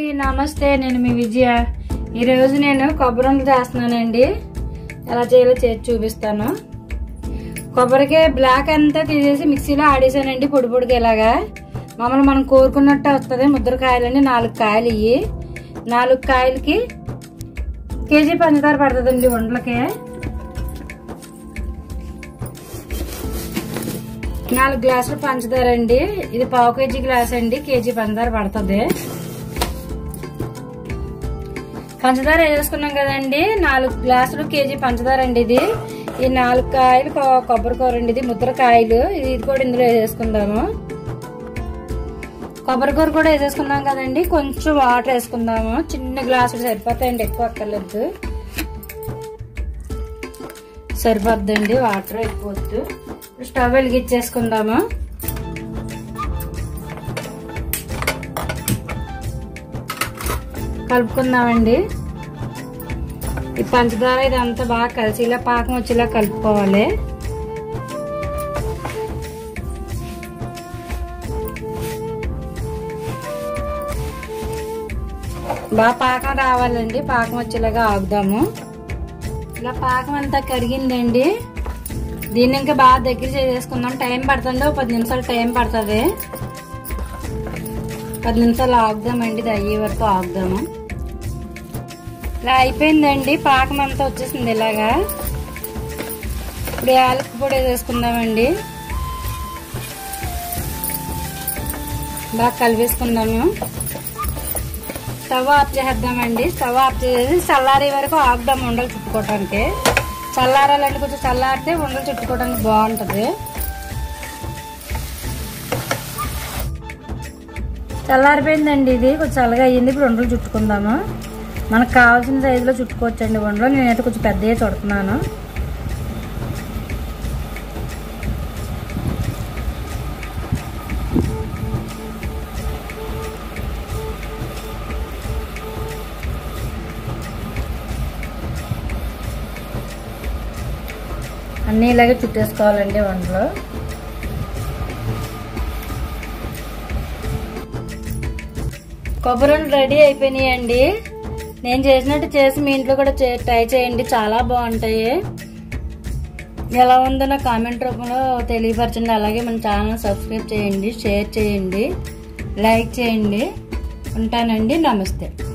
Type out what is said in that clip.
నమస్తే నేను మీ విజయ ఈరోజు నేను కొబ్బరి ఉండలు చేస్తున్నానండి ఎలా చేయాలో చేసి చూపిస్తాను కొబ్బరికాయ బ్లాక్ అంతా తీసేసి మిక్సీలో ఆడేసానండి పొడి పొడిగా ఇలాగా మామూలు మనం కోరుకున్నట్టు వస్తుంది ముద్ర కాయలండి నాలుగు కాయలు ఇవి నాలుగు కాయలకి కేజీ పంచదార పడుతుందండి ఉండలకి నాలుగు గ్లాసులు పంచదార అండి ఇది పావు కేజీ గ్లాస్ అండి కేజీ పంచదార పడుతుంది పంచదార వేసుకున్నాం కదండి నాలుగు గ్లాసులు కేజీ పంచదార అండి ఇది ఈ నాలుగు కాయలు కొ- కొబ్బరి కూర అండి ఇది ముద్రకాయలు ఇది కూడా ఇందులో వేసేసుకుందాము కొబ్బరి కూర కూడా వేసేసుకున్నాం కదండి కొంచెం వాటర్ వేసుకుందాము చిన్న గ్లాసులు సరిపోతాయండి ఎక్కువ అక్కర్లేదు సరిపోద్దండి వాటర్ ఎక్కువ వద్దు స్టవ్ వెలిగించేసుకుందాము కలుపుకుందామండి ఈ పంచదార ఇదంతా బాగా కలిసి ఇలా పాకం వచ్చేలా కలుపుకోవాలి బాగా పాకం రావాలండి పాకం వచ్చేలాగా ఆగుదాము ఇలా పాకం అంతా కరిగిందండి దీన్ని ఇంకా బాగా దగ్గర చేసేసుకుందాం టైం పడుతుంది ఒక పది నిమిషాలు టైం పడుతుంది పది నిమిషాలు ఆగుదామండి ఇది అయ్యే వరకు ఆగుదాము ఇలా అయిపోయిందండి పాకం అంతా వచ్చేసింది ఇలాగా ఇప్పుడు యాలకి పొడి వేసేసుకుందామండి బాగా కలిపేసుకుందాము స్టవ్ ఆఫ్ చేద్దామండి స్టవ్ ఆఫ్ చేసి చల్లారే వరకు ఆపుదాం ఉండలు చుట్టుకోవడానికి చల్లారాలంటే కొంచెం చల్లారితే ఉండలు చుట్టుకోవడానికి బాగుంటుంది చల్లారిపోయిందండి ఇది కొంచెం చల్లగా అయ్యింది ఇప్పుడు ఉండలు చుట్టుకుందాము మనకు కావాల్సిన సైజులో చుట్టుకోవచ్చండి ఉండలు నేనైతే కొంచెం పెద్దగా చుడుతున్నాను అన్నీ ఇలాగే చుట్టేసుకోవాలండి వంటలో కొబ్బరి రెడీ అయిపోయినాయండి నేను చేసినట్టు చేసి మీ ఇంట్లో కూడా చే- ట్రై చేయండి చాలా బాగుంటాయి ఎలా ఉందో నా కామెంట్ రూపంలో తెలియపరచండి అలాగే మన ఛానల్ సబ్స్క్రైబ్ చేయండి షేర్ చేయండి లైక్ చేయండి ఉంటానండి నమస్తే